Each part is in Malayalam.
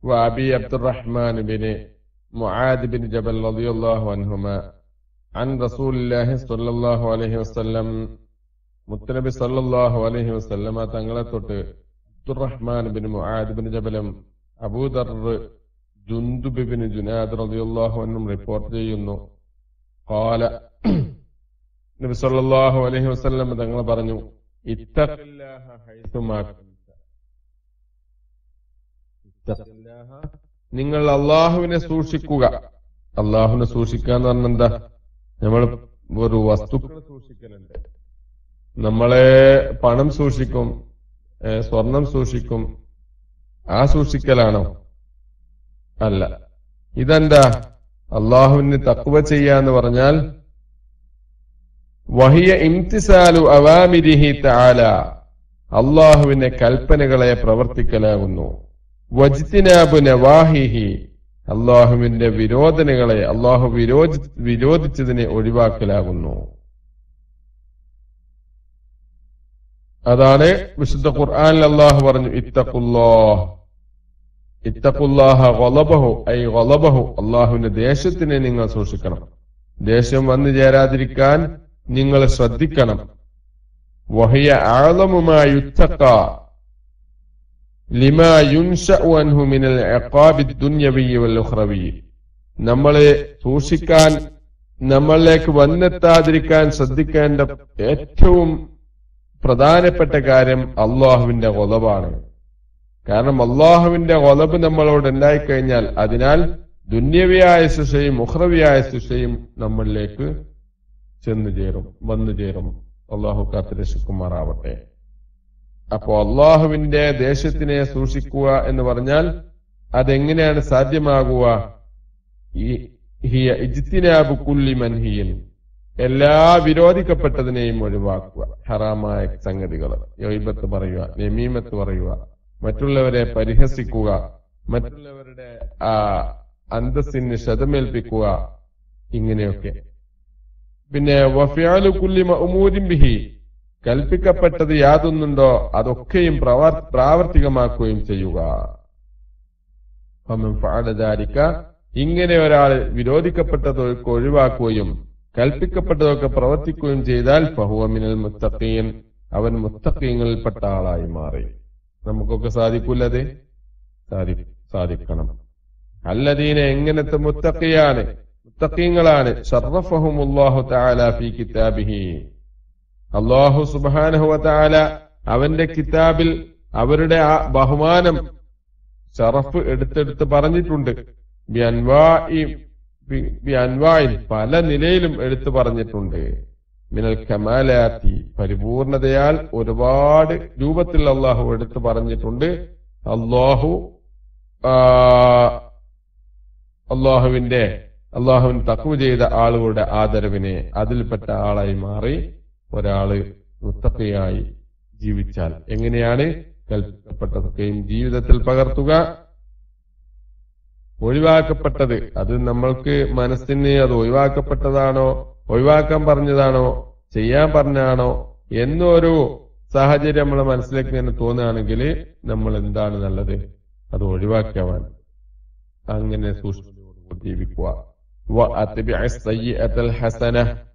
وأبي عبد الرحمن بن معاذ بن جبل رضي الله عنهما عن رسول الله صلى الله عليه وسلم മുത്തനബി സല്ലല്ലാഹു അലൈഹി വസല്ലമ തങ്ങളെ തൊട്ട് അബ്ദുറഹ്മാൻ ബിൻ മുആദ് ബിൻ ജബലും അബൂദർ ജുന്ദുബ് ബിൻ ജുനാദ് റളിയല്ലാഹു അൻഹും റിപ്പോർട്ട് ചെയ്യുന്നു ഖാല നബി സല്ലല്ലാഹു അലൈഹി വസല്ലം തങ്ങൾ പറഞ്ഞു ഇത്തഖില്ലാഹ ഹൈസുമാ കുന്ത ഇത്തഖില്ലാഹ നിങ്ങൾ അള്ളാഹുവിനെ സൂക്ഷിക്കുക അള്ളാഹുവിനെ സൂക്ഷിക്കുക എന്ന് പറഞ്ഞാൽ എന്താ നമ്മൾ ഒരു വസ്തുക്കളെ സൂക്ഷിക്കലുണ്ട് നമ്മളെ പണം സൂക്ഷിക്കും ഏ, സ്വർണം സൂക്ഷിക്കും ആ സൂക്ഷിക്കലാണോ അല്ല ഇതെന്താ അള്ളാഹുവിന് തക്കുവ ചെയ്യാന്ന് പറഞ്ഞാൽ വഹിയ ഇംതിസാലു അവാമിരിഹി താല അള്ളാഹുവിന്റെ കൽപ്പനകളെ പ്രവർത്തിക്കലാകുന്നു വജ്തിനാബു നവാഹിഹി അള്ളാഹുവിന്റെ വിരോധനകളെ അള്ളാഹു വിരോധി വിരോധിച്ചതിനെ ഒഴിവാക്കലാകുന്നു അതാണ് വിശുദ്ധ ഖുർആനിൽ അള്ളാഹു പറഞ്ഞു ഇത്തഖുല്ലാഹ് ഇത്തഖുല്ലാഹ ഗളബഹു ഐ ഗളബഹു അള്ളാഹുവിന്റെ ദേശത്തിനെ നിങ്ങൾ സൂക്ഷിക്കണം ദേഷ്യം വന്നു ചേരാതിരിക്കാൻ നിങ്ങൾ ശ്രദ്ധിക്കണം വഹിയ ആളമുമാ യുത്തക്ക ലിമാ യുൻഷഉ അൻഹു മിനൽ ഇഖാബി ദുന്യവി വൽ ഉഖ്റവി നമ്മളെ സൂക്ഷിക്കാൻ നമ്മളിലേക്ക് വന്നെത്താതിരിക്കാൻ ശ്രദ്ധിക്കേണ്ട ഏറ്റവും പ്രധാനപ്പെട്ട കാര്യം അള്ളാഹുവിന്റെ കൊലബാണ് കാരണം അള്ളാഹുവിന്റെ കൊലബ് നമ്മളോട് ഉണ്ടായിക്കഴിഞ്ഞാൽ അതിനാൽ ദുന്യവിയായ ശിക്ഷയും മുഹ്റവിയായ ശിക്ഷയും നമ്മളിലേക്ക് ചെന്നു ചേരും വന്നു ചേരും അള്ളാഹു കാത്തിരക്ഷിക്കുമാറാവട്ടെ അപ്പോ അള്ളാഹുവിന്റെ ദേശത്തിനെ സൂക്ഷിക്കുക എന്ന് പറഞ്ഞാൽ അതെങ്ങനെയാണ് സാധ്യമാകുക ഈ ഹിയ ഇജ്തിനാബു കുല്ലി മൻഹിയൻ എല്ലാ വിരോധിക്കപ്പെട്ടതിനെയും ഒഴിവാക്കുക ഹറാമായ സംഗതികൾ യൊയ്ബത്ത് പറയുക നമീമത്ത് പറയുക മറ്റുള്ളവരെ പരിഹസിക്കുക മറ്റുള്ളവരുടെ ആ അന്തസ്സിന് ശതമേൽപ്പിക്കുക ഇങ്ങനെയൊക്കെ പിന്നെ വഫിയാലു കുല്ലി മഅ്മൂരിൻ ബിഹി കൽപ്പിക്കപ്പെട്ടത് യാതൊന്നുണ്ടോ അതൊക്കെയും പ്രവർ- പ്രാവർത്തികമാക്കുകയും ചെയ്യുക ഫമൻ ഫഅല ദാലിക ഇങ്ങനെ ഒരാൾ വിരോധിക്കപ്പെട്ടതൊക്കെ ഒഴിവാക്കുകയും കൽപ്പിക്കപ്പെട്ടതൊക്കെ പ്രവർത്തിക്കുകയും ചെയ്താൽ ഫഹുവ മിനൽ മുത്തഖീൻ അവൻ മുത്തഖീങ്ങളിൽപ്പെട്ട ആളായി മാറി നമുക്കൊക്കെ സാധിക്കൂലത് സാധി സാധിക്കണം അല്ലദീന എങ്ങനത്തെ മുത്തഖിയാണ് മുത്തഖീങ്ങളാണ് ഷറഫഹുമുല്ലാഹു തആല ഫീ കിതാബിഹി അള്ളാഹു സുബ്ഹാനഹു വ തആല അവന്റെ കിതാബിൽ അവരുടെ ആ ബഹുമാനം ഷറഫ് എടുത്തെടുത്ത് പറഞ്ഞിട്ടുണ്ട് ബി അൻവാഇ ബി- ബി അൻവായിൽ പല നിലയിലും എടുത്തു പറഞ്ഞിട്ടുണ്ട് മിനൽ കമാലാത്തി പരിപൂർണതയാൽ ഒരുപാട് രൂപത്തിൽ അള്ളാഹു എടുത്തു പറഞ്ഞിട്ടുണ്ട് അള്ളാഹു ആ, അള്ളാഹുവിന്റെ അള്ളാഹുവിന് തക്കുവ ചെയ്ത ആളുകളുടെ ആദരവിനെ അതിൽപ്പെട്ട ആളായി മാറി ഒരാള് മുത്തക്കയായി ജീവിച്ചാൽ എങ്ങനെയാണ് കൽപ്പിക്കപ്പെട്ടതൊക്കെയും ജീവിതത്തിൽ പകർത്തുക ഒഴിവാക്കപ്പെട്ടത് അത് നമ്മൾക്ക് മനസ്സിന് അത് ഒഴിവാക്കപ്പെട്ടതാണോ ഒഴിവാക്കാൻ പറഞ്ഞതാണോ ചെയ്യാൻ പറഞ്ഞാണോ എന്നൊരു സാഹചര്യം നമ്മളെ മനസ്സിലേക്ക് ഇങ്ങനെ തോന്നുകയാണെങ്കിൽ നമ്മൾ എന്താണ് നല്ലത് അത് ഒഴിവാക്കാൻ അങ്ങനെ സൂക്ഷ്മതയോടുകൂടി ജീവിക്കുക വഅത്ബിഅ സയ്യിഅത്തൽ ഹസന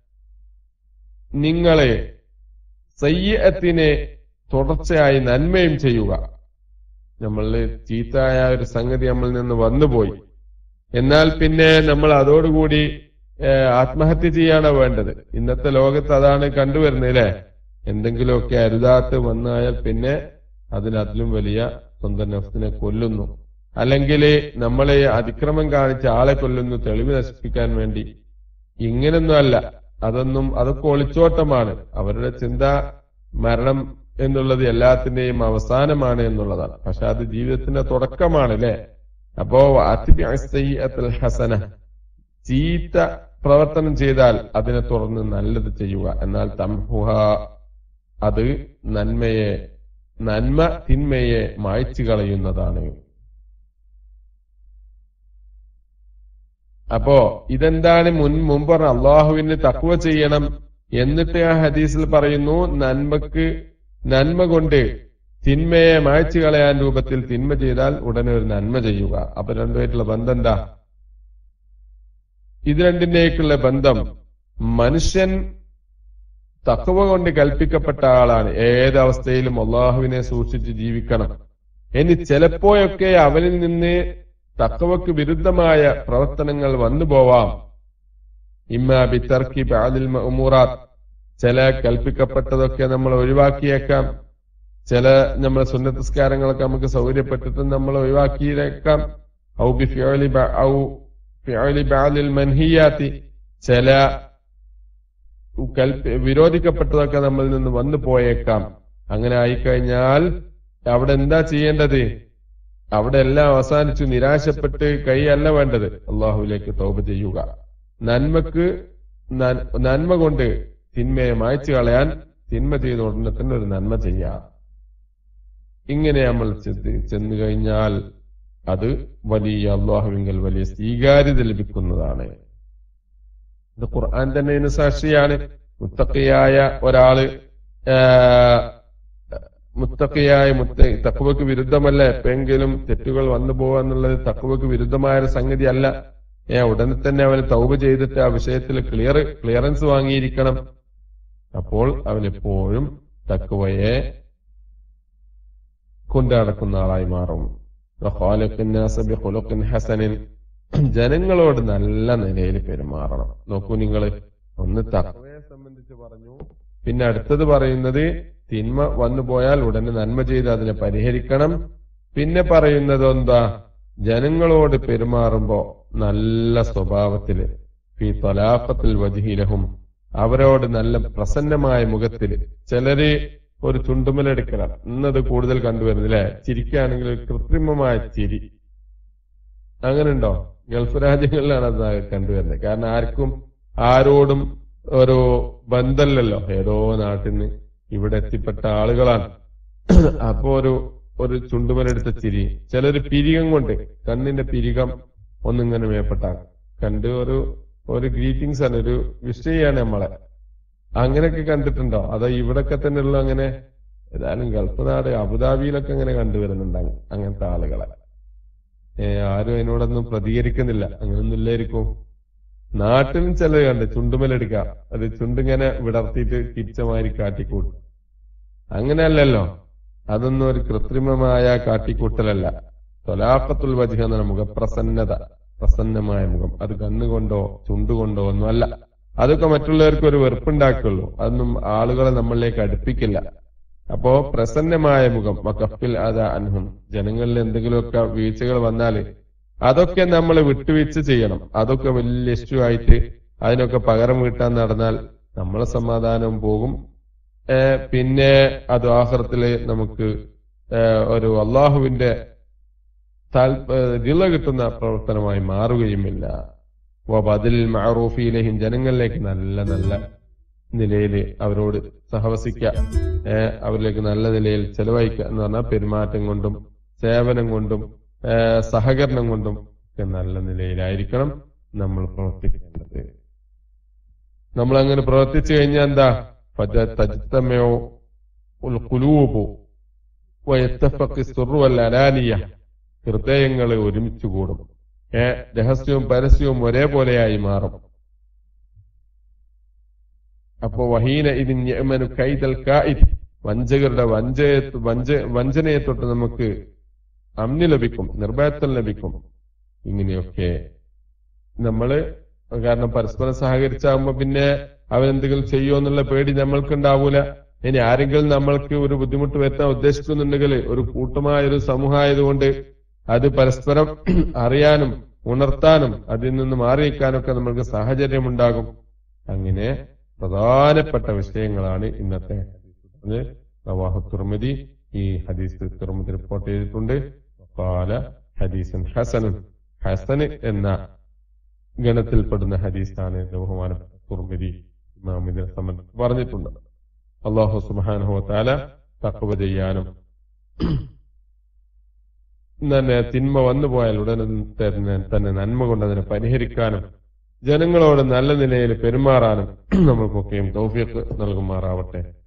നിങ്ങളെ സയ്യത്തിനെ തുടർച്ചയായി നന്മയും ചെയ്യുക നമ്മളിൽ ചീത്തയായ ഒരു സംഗതി നമ്മളിൽ നിന്ന് വന്നുപോയി എന്നാൽ പിന്നെ നമ്മൾ അതോടുകൂടി ഏഹ്, ആത്മഹത്യ ചെയ്യാണ് വേണ്ടത് ഇന്നത്തെ ലോകത്ത് അതാണ് കണ്ടുവരുന്നത് അല്ലേ എന്തെങ്കിലുമൊക്കെ അരുതാത്ത് വന്നായാൽ പിന്നെ അതിനതിലും വലിയ സ്വന്തം നഫ്സിനെ കൊല്ലുന്നു അല്ലെങ്കിൽ നമ്മളെ അതിക്രമം കാണിച്ച ആളെ കൊല്ലുന്നു തെളിവ് നശിപ്പിക്കാൻ വേണ്ടി ഇങ്ങനൊന്നും അല്ല അതൊന്നും അതൊക്കെ ഒളിച്ചോട്ടമാണ് അവരുടെ ചിന്ത മരണം എന്നുള്ളത് എല്ലാത്തിന്റെയും അവസാനമാണ് എന്നുള്ളതാണ് പക്ഷെ അത് ജീവിതത്തിന്റെ തുടക്കമാണ് അല്ലെ അപ്പോ അത്ബിഅ സയ്യിഅത്തൽ ഹസന ചീത്ത പ്രവർത്തനം ചെയ്താൽ അതിനെ തുടർന്ന് നല്ലത് ചെയ്യുക എന്നാൽ തംഹുഹ അത് നന്മയെ നന്മ തിന്മയെ മായ്ച്ചു കളയുന്നതാണ് അപ്പോ ഇതെന്താണ് മുൻ മുമ്പ് പറഞ്ഞ അള്ളാഹുവിന് തക്കുവ ചെയ്യണം എന്നിട്ട് ആ ഹദീസിൽ പറയുന്നു നന്മക്ക് നന്മ കൊണ്ട് തിന്മയെ മായ്ച്ചു കളയാൻ രൂപത്തിൽ തിന്മ ചെയ്താൽ ഉടനെ ഒരു നന്മ ചെയ്യുക അപ്പൊ രണ്ടുമായിട്ടുള്ള ബന്ധം എന്താ ഇത് രണ്ടിന്റേക്കുള്ള ബന്ധം മനുഷ്യൻ തക്കവ കൊണ്ട് കൽപ്പിക്കപ്പെട്ട ആളാണ് ഏതവസ്ഥയിലും അള്ളാഹുവിനെ സൂക്ഷിച്ച് ജീവിക്കണം ഇനി ചിലപ്പോഴൊക്കെ അവനിൽ നിന്ന് തക്കവക്ക് വിരുദ്ധമായ പ്രവർത്തനങ്ങൾ വന്നു പോവാം ഇമ്മ ബിത്തർക്കി ബാദിൽ ഉമൂറാത്ത് ചില കൽപ്പിക്കപ്പെട്ടതൊക്കെ നമ്മൾ ഒഴിവാക്കിയേക്കാം ചില നമ്മളെ സുന്നത്തസ്കാരങ്ങളൊക്കെ നമുക്ക് സൗകര്യപ്പെട്ടിട്ട് നമ്മൾ ഒഴിവാക്കിയേക്കാം ഔ ബി ഫിഅലി ബ- ഔ ഫിഅലി ബാദിൽ മൻഹിയാത്തി ചില കൽപ്പ വിരോധിക്കപ്പെട്ടതൊക്കെ നമ്മളിൽ നിന്ന് വന്നു പോയേക്കാം അങ്ങനെ ആയിക്കഴിഞ്ഞാൽ അവിടെ എന്താ ചെയ്യേണ്ടത് അവിടെ എല്ലാം അവസാനിച്ചു നിരാശപ്പെട്ട് കൈയല്ല വേണ്ടത് അള്ളാഹുവിലേക്ക് തൗബ ചെയ്യുക നന്മക്ക് നൻ- നന്മ കൊണ്ട് തിന്മയെ മായ്ച്ചു കളയാൻ തിന്മ ചെയ്ത ഉടനെ തന്നെ ഒരു നന്മ ചെയ്യാം ഇങ്ങനെ നമ്മൾ ചെന്ന് ചെന്നു കഴിഞ്ഞാൽ അത് വലിയ അള്ളാഹുവിങ്കൽ വലിയ സ്വീകാര്യത ലഭിക്കുന്നതാണ് ഇത് ഖുർആൻ തന്നെ ഇതിന് സാക്ഷിയാണ് മുത്തക്കിയായ ഒരാള് ആ, മുത്തക്കിയായ മുത്ത തക്കുവക്ക് വിരുദ്ധമല്ല എപ്പോഴെങ്കിലും തെറ്റുകൾ വന്നു പോവുക എന്നുള്ളത് തക്കുവക്ക് വിരുദ്ധമായ ഒരു സംഗതി അല്ല ഏ ഉടനെ തന്നെ അവന് തൗബ ചെയ്തിട്ട് ആ വിഷയത്തിൽ ക്ലിയർ ക്ലിയറൻസ് വാങ്ങിയിരിക്കണം അപ്പോൾ അവൻ എപ്പോഴും തക്കുവയെ കൊണ്ടു നടക്കുന്ന ആളായി മാറും വഖാലിഖിൻ നാസ ബിഖുലുഖിൻ ഹസനിൻ ജനങ്ങളോട് നല്ല നിലയിൽ പെരുമാറണം നോക്കൂ നിങ്ങൾ ഒന്ന് തക്കവയെ സംബന്ധിച്ച് പറഞ്ഞു പിന്നെ അടുത്തത് പറയുന്നത് തിന്മ വന്നു പോയാൽ ഉടനെ നന്മ ചെയ്ത് അതിനെ പരിഹരിക്കണം പിന്നെ പറയുന്നത് എന്താ ജനങ്ങളോട് പെരുമാറുമ്പോ നല്ല സ്വഭാവത്തില് ഫി തലാഖത്തിൽ വജിഹിലഹും അവരോട് നല്ല പ്രസന്നമായ മുഖത്തില് ചിലര് ഒരു ചുണ്ടുമലെടുക്കല ഇന്നത് കൂടുതൽ കണ്ടുവരുന്നില്ലേ ചിരിക്കുകയാണെങ്കിൽ ഒരു കൃത്രിമമായ ചിരി അങ്ങനെ ഉണ്ടോ ഗൾഫ് രാജ്യങ്ങളിലാണ് അത് കണ്ടുവരുന്നത് കാരണം ആർക്കും ആരോടും ഒരു ബന്ധമല്ലല്ലോ ഏതോ നാട്ടിൽ നിന്ന് ഇവിടെ എത്തിപ്പെട്ട ആളുകളാണ് അപ്പോ ഒരു ഒരു ചുണ്ടുമലെടുത്ത ചിരി ചിലര് പിരികം കൊണ്ട് കണ്ണിന്റെ പിരികം ഒന്നിങ്ങനെ മേപ്പെട്ടാണ് കണ്ട് ഒരു ഒരു ഗ്രീറ്റിംഗ്സ് ആണ് ഒരു വിഷയാണ് നമ്മളെ അങ്ങനെയൊക്കെ കണ്ടിട്ടുണ്ടോ അതോ ഇവിടൊക്കെ തന്നെ ഉള്ള അങ്ങനെ ഏതായാലും ഗൾഫ് നാട് അബുദാബിയിലൊക്കെ അങ്ങനെ കണ്ടുവരുന്നുണ്ട് അങ്ങ- അങ്ങനത്തെ ആളുകളെ ഏ, ആരും അതിനോടൊന്നും പ്രതികരിക്കുന്നില്ല അങ്ങനൊന്നും ഇല്ലായിരിക്കും നാട്ടിലും ചിലത് കണ്ട് ചുണ്ടുമലെടുക്ക അത് ചുണ്ടിങ്ങനെ വിടർത്തിയിട്ട് തിരിച്ചമാതിരി കാട്ടിക്കൂട്ടും അങ്ങനെയല്ലല്ലോ അതൊന്നും ഒരു കൃത്രിമമായ കാട്ടിക്കൂട്ടലല്ല തൊലാഖത്തുൽ വജ്ഹ എന്ന മുഖപ്രസന്നത പ്രസന്നമായ മുഖം അത് കണ്ണുകൊണ്ടോ ചുണ്ടുകൊണ്ടോ ഒന്നുമല്ല അതൊക്കെ മറ്റുള്ളവർക്ക് ഒരു വെറുപ്പുണ്ടാക്കുള്ളൂ അതൊന്നും ആളുകളെ നമ്മളിലേക്ക് അടുപ്പിക്കില്ല അപ്പോ പ്രസന്നമായ മുഖം വക്കഫിൽ അത അൻഹും ജനങ്ങളിൽ എന്തെങ്കിലുമൊക്കെ വീഴ്ചകൾ വന്നാല് അതൊക്കെ നമ്മൾ വിട്ടുവീഴ്ച ചെയ്യണം അതൊക്കെ വലിയ ഇഷ്യൂ ആയിട്ട് അതിനൊക്കെ പകരം വീട്ടാൻ നടന്നാൽ നമ്മളെ സമാധാനവും പോകും ഏഹ് പിന്നെ അത് ആഹ്റത്തില് നമുക്ക് ഏഹ് ഒരു അള്ളാഹുവിന്റെ താല്പ റിള കിട്ടുന്ന പ്രവർത്തനമായി മാറുകയുമില്ല വബദിൽ മഅറൂഫിയിലേയും ജനങ്ങളിലേക്ക് നല്ല നല്ല നിലയിൽ അവരോട് സഹവസിക്കുക ഏഹ് അവരിലേക്ക് നല്ല നിലയിൽ ചെലവഴിക്കുക എന്ന് പറഞ്ഞാൽ പെരുമാറ്റം കൊണ്ടും സേവനം കൊണ്ടും ഏഹ് സഹകരണം കൊണ്ടും ഒക്കെ നല്ല നിലയിലായിരിക്കണം നമ്മൾ പ്രവർത്തിക്കേണ്ടത് നമ്മൾ അങ്ങനെ പ്രവർത്തിച്ചു കഴിഞ്ഞാൽ എന്താ തജിത്തമയോ കുലൂബു വയത്തഫക്കി സുറുവൽ അലാനിയ ഹൃദയങ്ങൾ ഒരുമിച്ച് കൂടും ഏ രഹസ്യവും പരസ്യവും ഒരേപോലെയായി മാറും അപ്പോ വഹീന ഇതിൻ യമനു കൈതൽ കായിദ് വഞ്ചകരുടെ വഞ്ചയെ വഞ്ച വഞ്ചനയെ തൊട്ട് നമുക്ക് അമ്നി ലഭിക്കും നിർഭയത്വം ലഭിക്കും ഇങ്ങനെയൊക്കെ നമ്മള് കാരണം പരസ്പരം സഹകരിച്ചാകുമ്പോ പിന്നെ അവരെന്തെങ്കിലും ചെയ്യുമോ എന്നുള്ള പേടി നമ്മൾക്ക് ഉണ്ടാവൂല ഇനി ആരെങ്കിലും നമ്മൾക്ക് ഒരു ബുദ്ധിമുട്ട് വരുത്താൻ ഉദ്ദേശിക്കുന്നുണ്ടെങ്കിൽ ഒരു കൂട്ടമായ ഒരു സമൂഹമായതുകൊണ്ട് അത് പരസ്പരം അറിയാനും ഉണർത്താനും അതിൽ നിന്ന് മാറി നിൽക്കാനൊക്കെ നമ്മൾക്ക് സാഹചര്യമുണ്ടാകും അങ്ങനെ പ്രധാനപ്പെട്ട വിഷയങ്ങളാണ് ഇന്നത്തെ ഹദീസ് റവാഹു തുർമതി ഈ ഹദീസ് തുർമതി റിപ്പോർട്ട് ചെയ്തിട്ടുണ്ട് കാല ഹദീസൻ ഹസനുൻ ഹസന് എന്ന ഗണത്തിൽപ്പെടുന്ന ഹദീസാണ് ബഹുമാനപ്പെട്ട തുർമതി ഇമാം ഇതിനെ സംബന്ധിച്ച് പറഞ്ഞിട്ടുണ്ട് അള്ളാഹു സുബാനുഹോ താല തക്കവ ചെയ്യാനും തന്നെ തിന്മ വന്നു പോയാൽ ഉടനെ തന്നെ തന്നെ നന്മ കൊണ്ട് അതിനെ പരിഹരിക്കാനും ജനങ്ങളോട് നല്ല നിലയിൽ പെരുമാറാനും നമ്മൾക്കൊക്കെയും തൗഫീഖ് നൽകുമാറാവട്ടെ